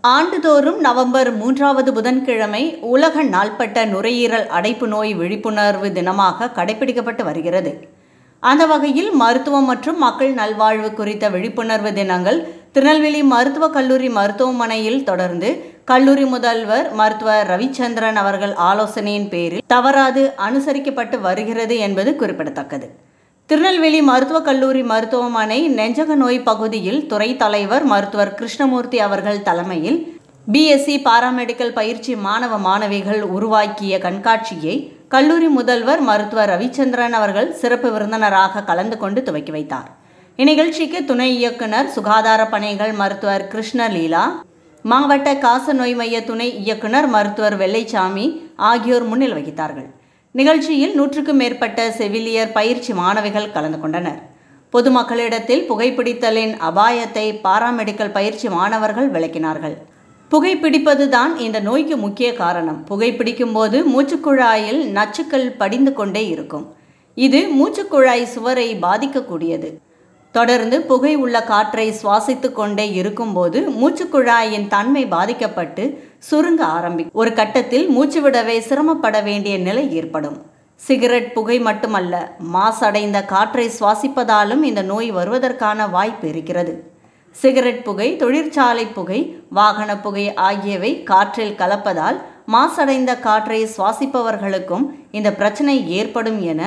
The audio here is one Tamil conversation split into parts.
ஆண்டுதோறும் நவம்பர் மூன்றாவது புதன்கிழமை உலக நாள்பட்ட நுரையீரல் அடைப்பு நோய் விழிப்புணர்வு தினமாக கடைபிடிக்கப்பட்டு வருகிறது அந்த வகையில் மருத்துவம் மற்றும் மக்கள் நல்வாழ்வு குறித்த விழிப்புணர்வு தினங்கள் திருநெல்வேலி மருத்துவக் கல்லூரி மருத்துவமனையில் தொடர்ந்து கல்லூரி முதல்வர் மருத்துவர் ரவிச்சந்திரன் அவர்கள் ஆலோசனையின் பேரில் தவறாது அனுசரிக்கப்பட்டு வருகிறது என்பது குறிப்பிடத்தக்கது திருநெல்வேலி மருத்துவக் கல்லூரி மருத்துவமனை நெஞ்சக நோய் பகுதியில் துறை தலைவர் மருத்துவர் கிருஷ்ணமூர்த்தி அவர்கள் தலைமையில் பிஎஸ்சி பாராமெடிக்கல் பயிற்சி மாணவ மாணவிகள் உருவாக்கிய கண்காட்சியை கல்லூரி முதல்வர் மருத்துவர் ரவிச்சந்திரன் அவர்கள் சிறப்பு விருந்தினராக கலந்து கொண்டு துவக்கி வைத்தார் இந்நிகழ்ச்சிக்கு துணை இயக்குனர் சுகாதார பணிகள் மருத்துவர் கிருஷ்ணலீலா மாவட்ட காசநோய் மைய துணை இயக்குனர் மருத்துவர் வெள்ளைச்சாமி ஆகியோர் முன்னிலை வகித்தார்கள் நிகழ்ச்சியில் நூற்றுக்கும் மேற்பட்ட செவிலியர் பயிற்சி மாணவிகள் கலந்து கொண்டனர் பொதுமக்களிடத்தில் புகைப்பிடித்தலின் அபாயத்தை பாராமெடிக்கல் பயிற்சி மாணவர்கள் விளக்கினார்கள் புகைப்பிடிப்பதுதான் இந்த நோய்க்கு முக்கிய காரணம் புகைப்பிடிக்கும் போது மூச்சுக்குழாயில் நச்சுக்கள் படிந்து கொண்டே இருக்கும் இது மூச்சுக்குழாய் சுவரை பாதிக்கக்கூடியது தொடர்ந்து புகை உள்ள காற்றை சுவாசித்து கொண்டே இருக்கும்போது மூச்சுக்குழாயின் தன்மை பாதிக்கப்பட்டு சுருங்க ஆரம்பிக்கும் ஒரு கட்டத்தில் மூச்சு விடவே சிரமப்பட வேண்டிய நிலை ஏற்படும் சிகரெட் புகை மட்டுமல்ல மாசடைந்த காற்றை சுவாசிப்பதாலும் இந்த நோய் வருவதற்கான வாய்ப்பு இருக்கிறது சிகரெட் புகை தொழிற்சாலை புகை வாகன புகை ஆகியவை காற்றில் கலப்பதால் மாசடைந்த காற்றை சுவாசிப்பவர்களுக்கும் இந்த பிரச்சனை ஏற்படும் என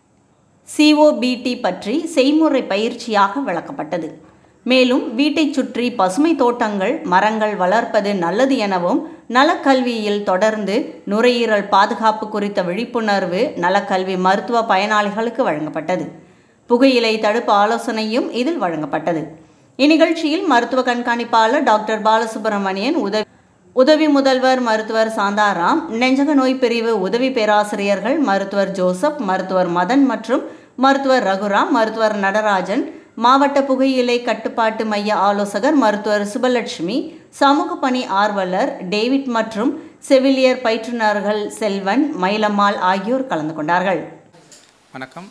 சிஓபிடி பற்றி செய்முறை பயிற்சியாக விளக்கப்பட்டது மேலும் வீட்டைச் சுற்றி பசுமை தோட்டங்கள் மரங்கள் வளர்ப்பது நல்லது எனவும் நலக்கல்வியில் தொடர்ந்து நுரையீரல் பாதுகாப்பு குறித்த விழிப்புணர்வு நலக்கல்வி மருத்துவ பயனாளிகளுக்கு வழங்கப்பட்டது புகையிலை தடுப்பு ஆலோசனையும் இதில் வழங்கப்பட்டது இந்நிகழ்ச்சியில் மருத்துவ கண்காணிப்பாளர் டாக்டர் பாலசுப்ரமணியன் உதவி உதவி முதல்வர் மருத்துவர் சாந்தாராம் நெஞ்சக நோய் பிரிவு உதவி பேராசிரியர்கள் மருத்துவர் ஜோசப் மருத்துவர் மதன் மற்றும் மருத்துவர் ரகுராம் மருத்துவர் நடராஜன் மாவட்ட புகையிலை கட்டுப்பாட்டு மைய ஆலோசகர் மருத்துவர் சுபலட்சுமி சமூக பணி ஆர்வலர் டேவிட் மற்றும் செவிலியர் பயிற்றுனர்கள் செல்வன் மயிலம்மாள் ஆகியோர் கலந்து கொண்டார்கள் வணக்கம்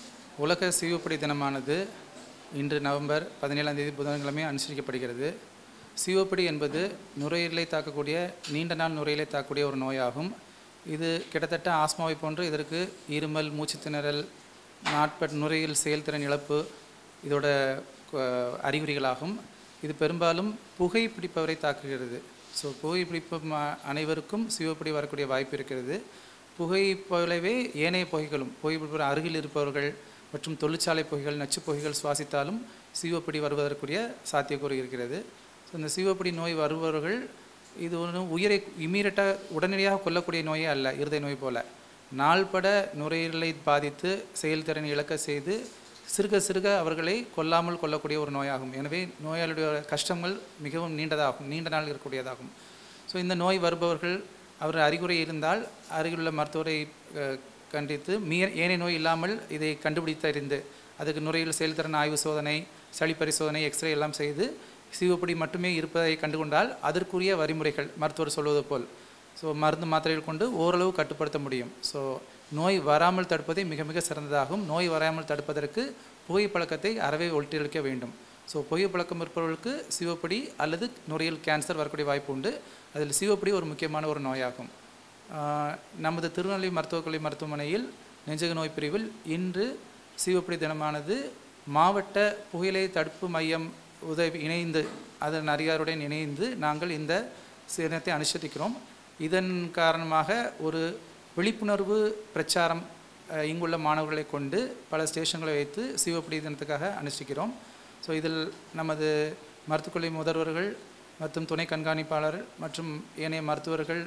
உலக சிவப்படி தினமானது இன்று நவம்பர் பதினேழாம் தேதி புதன்கிழமை அனுசரிக்கப்படுகிறது சிவப்படி என்பது நுரையீரலை தாக்கக்கூடிய நீண்ட நாள் நுரையீரலை தாக்கக்கூடிய ஒரு நோயாகும் இது கிட்டத்தட்ட ஆஸ்மாவை போன்று இதற்கு இருமல் மூச்சு திணறல் நாட்பட் நுரையீரல் செயல்திறன் இழப்பு இதோட அஹ், அறிகுறிகளாகும் இது பெரும்பாலும் புகை பிடிப்பவரை தாக்குகிறது ஸோ புகை பிடிப்பு அனைவருக்கும் சிவப்படி வரக்கூடிய வாய்ப்பு இருக்கிறது புகை போலவே ஏனைய புகைகளும் புகை பிடிப்பவர் அருகில் இருப்பவர்கள் மற்றும் தொழிற்சாலை புகைகள் நச்சுப் புகைகள் சுவாசித்தாலும் சிவப்படி வருவதற்குரிய சாத்தியக்கூறு இருக்கிறது ஸோ இந்த சிவப்படி நோய் வருபவர்கள் இது ஒன்றும் உயிரை இம்மீடியட்டாக உடனடியாக கொல்லக்கூடிய நோயே அல்ல இருதய நோய் போல நாள்பட நுரையீரலை பாதித்து செயல்திறன் இழக்க செய்து சிறுக சிறுக அவர்களை கொல்லாமல் கொல்லக்கூடிய ஒரு நோயாகும் எனவே நோயாளியுடைய கஷ்டங்கள் மிகவும் நீண்டதாகும் நீண்ட நாள் இருக்கக்கூடியதாகும் ஸோ இந்த நோய் வருபவர்கள் அவர் அறிகுறி இருந்தால் அருகிலுள்ள மருத்துவரை அஹ், கண்டித்து மீ ஏனைய நோய் இல்லாமல் இதை கண்டுபிடித்தறிந்து அதுக்கு நுரையீரல் செயல்திறன் ஆய்வு சோதனை சளி பரிசோதனை எக்ஸ்ரே எல்லாம் செய்து சிவப்படி மட்டுமே இருப்பதை கண்டுகொண்டால் அதற்குரிய வழிமுறைகள் மருத்துவர் சொல்வது போல் ஸோ மருந்து மாத்திரைகள் கொண்டு ஓரளவு கட்டுப்படுத்த முடியும் ஸோ நோய் வராமல் தடுப்பதே மிக மிக சிறந்ததாகும் நோய் வராமல் தடுப்பதற்கு புகைப்பழக்கத்தை அறவே ஒழித்தொழிக்க வேண்டும் ஸோ புகைப்பழக்கம் இருப்பவர்களுக்கு சிவப்படி அல்லது நுரையீரல் கேன்சர் வரக்கூடிய வாய்ப்பு உண்டு அதில் சிவப்படி ஒரு முக்கியமான ஒரு நோயாகும் ஆஹ் நமது திருநெல்வேலி மருத்துவக் கல்லூரி மருத்துவமனையில் நெஞ்சக நோய் பிரிவில் இன்று சிவப்படி தினமானது மாவட்ட புகையிலை தடுப்பு மையம் உதவி இணைந்து அதன் அதிகாரியுடன் இணைந்து நாங்கள் இந்த தினத்தை அனுசரிக்கிறோம் இதன் காரணமாக ஒரு விழிப்புணர்வு பிரச்சாரம் அஹ், இங்குள்ள மாணவர்களை கொண்டு பல ஸ்டேஷன்களை வைத்து சிவப்படி தினத்துக்காக அனுஷ்டிக்கிறோம் ஸோ இதில் நமது மருத்துவக் கல்லூரி முதல்வர்கள் மற்றும் துணை கண்காணிப்பாளர் மற்றும் ஏனைய மருத்துவர்கள்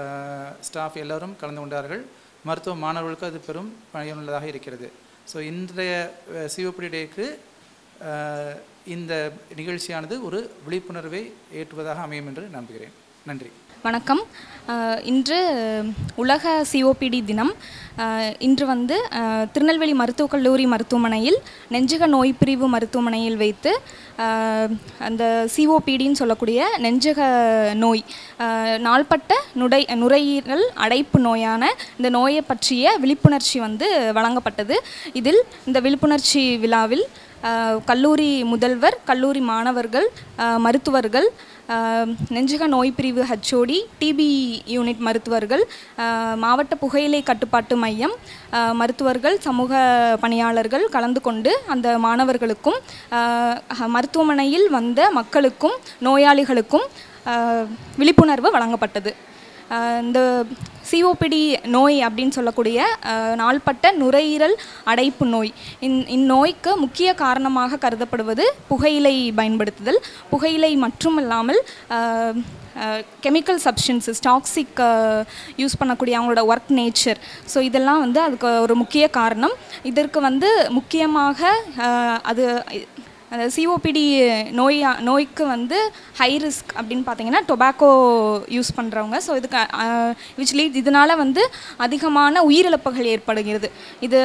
ஸ்டாஃப் எல்லாரும் கலந்து கொண்டார்கள் மருத்துவ மாணவர்களுக்கு அது பெரும் பயனுள்ளதாக இருக்கிறது ஸோ இன்றைய அஹ், சிவப்படி டேக்கு அஹ், இந்த நிகழ்ச்சியானது ஒரு விழிப்புணர்வை ஏற்றுவதாக அமையும் என்று நம்புகிறேன் நன்றி வணக்கம் அஹ், இன்று உலக சிஓபிடி தினம் அஹ், இன்று வந்து அஹ், திருநெல்வேலி மருத்துவக் கல்லூரி மருத்துவமனையில் நெஞ்சக நோய் பிரிவு மருத்துவமனையில் வைத்து அஹ், அந்த சிஓபிடின்னு சொல்லக்கூடிய நெஞ்சக நோய் அஹ், நாள்பட்ட நுடை நுரையீரல் அடைப்பு நோயான இந்த நோயை பற்றிய விழிப்புணர்ச்சி வந்து வழங்கப்பட்டது இதில் இந்த விழிப்புணர்ச்சி விழாவில் அஹ், கல்லூரி முதல்வர் கல்லூரி மாணவர்கள் அஹ், மருத்துவர்கள் அஹ், நெஞ்சக நோய் பிரிவு ஹச்ஓடி டிபி யூனிட் மருத்துவர்கள் அஹ், மாவட்ட புகையிலை கட்டுப்பாட்டு மையம் அஹ், மருத்துவர்கள் சமூக பணியாளர்கள் கலந்து கொண்டு அந்த மாணவர்களுக்கும் அஹ், மருத்துவமனையில் வந்த மக்களுக்கும் நோயாளிகளுக்கும் அஹ், விழிப்புணர்வு வழங்கப்பட்டது அஹ், இந்த சிஓபிடி நோய் அப்படின்னு சொல்லக்கூடிய அஹ், நாள்பட்ட நுரையீரல் அடைப்பு நோய் இந் இந்நோய்க்கு முக்கிய காரணமாக கருதப்படுவது புகையிலை பயன்படுத்துதல் புகையிலை மட்டும் இல்லாமல் கெமிக்கல் சப்ஸ்டன்சஸ் டாக்ஸிக் யூஸ் பண்ணக்கூடிய அவங்களோட ஒர்க் நேச்சர் ஸோ இதெல்லாம் வந்து அதுக்கு ஒரு முக்கிய காரணம் இதற்கு வந்து முக்கியமாக அஹ், அது அந்த சிஓபிடி நோய் நோய்க்கு வந்து ஹை ரிஸ்க் அப்படின்னு பார்த்தீங்கன்னா டொபாக்கோ யூஸ் பண்ணுறவங்க ஸோ இதுக்கு விச் லீட் இதனால் வந்து அதிகமான உயிரிழப்புகள் ஏற்படுகிறது இது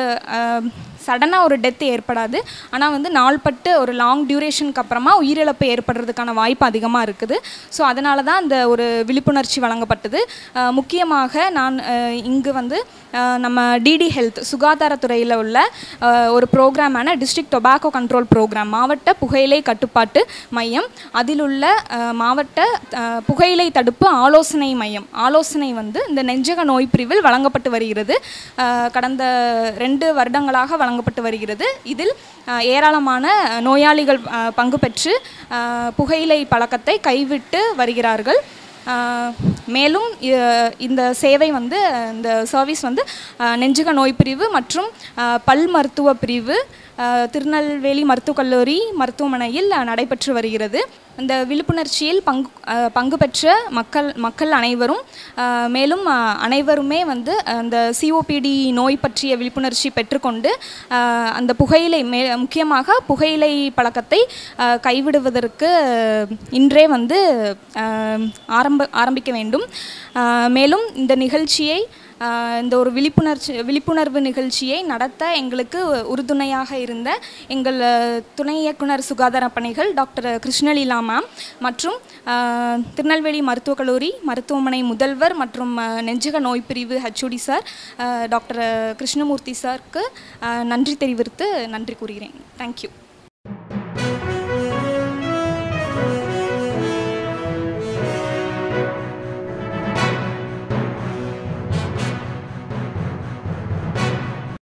சடனாக ஒரு டெத் ஏற்படாது ஆனால் வந்து நாள்பட்டு ஒரு லாங் டியூரேஷனுக்கு அப்புறமா உயிரிழப்பு ஏற்படுறதுக்கான வாய்ப்பு அதிகமாக இருக்குது ஸோ அதனால தான் அந்த ஒரு விழிப்புணர்ச்சி வழங்கப்பட்டது அஹ், முக்கியமாக நான் அஹ், இங்கு வந்து அஹ், நம்ம டிடி ஹெல்த் சுகாதாரத்துறையில் உள்ள அஹ், ஒரு ப்ரோக்ராமான டிஸ்ட்ரிக்ட் டொபாக்கோ கண்ட்ரோல் ப்ரோக்ராம் மாவட்ட புகையிலை கட்டுப்பாட்டு மையம் அதில் உள்ள அஹ், மாவட்ட அஹ், புகையிலை தடுப்பு ஆலோசனை மையம் ஆலோசனை வந்து இந்த நெஞ்சக நோய் பிரிவில் வழங்கப்பட்டு வருகிறது அஹ், கடந்த ரெண்டு வருடங்களாக வழங்கப்பட்டு வருகிறது இதில் அஹ், ஏராளமான நோயாளிகள் அஹ், பங்கு பெற்று அஹ், புகையிலை பழக்கத்தை கைவிட்டு வருகிறார்கள் ஆஹ் மேலும் இ- இந்த சேவை வந்து இந்த சர்வீஸ் வந்து ஆஹ் நெஞ்சுக நோய் பிரிவு மற்றும் ஆஹ் பல் மருத்துவ பிரிவு ஆஹ் திருநெல்வேலி மருத்துவக் கல்லூரி மருத்துவமனையில் ஆஹ் நடைபெற்று வருகிறது இந்த விழிப்புணர்ச்சியில் பங்கு ஆஹ் பங்கு பெற்ற மக்கள் மக்கள் அனைவரும் ஆஹ் மேலும் ஆஹ் அனைவருமே வந்து அந்த சிஓபிடி நோய் பற்றிய விழிப்புணர்ச்சி பெற்றுக்கொண்டு ஆஹ் அந்த புகையிலை மே முக்கியமாக புகையிலை பழக்கத்தை ஆஹ் கைவிடுவதற்கு இன்றே வந்து ஆஹ் ஆரம்ப ஆரம்பிக்க வேண்டும் ஆஹ் மேலும் இந்த நிகழ்ச்சியை ஆஹ் இந்த ஒரு விழிப்புணர்ச்சி விழிப்புணர்வு நிகழ்ச்சியை நடத்த எங்களுக்கு உறுதுணையாக இருந்த எங்கள் ஆஹ், துணை இயக்குனர் சுகாதார பணிகள் டாக்டர் கிருஷ்ணலீலா மேம் மற்றும் ஆஹ், திருநெல்வேலி மருத்துவக் கல்லூரி மருத்துவமனை முதல்வர் மற்றும் ஆஹ், நெஞ்சக நோய் பிரிவு ஹெச்ஓடி சார் ஆஹ், டாக்டர் கிருஷ்ணமூர்த்தி சாருக்கு ஆஹ், நன்றி தெரிவித்து நன்றி கூறுகிறேன் தேங்க்யூ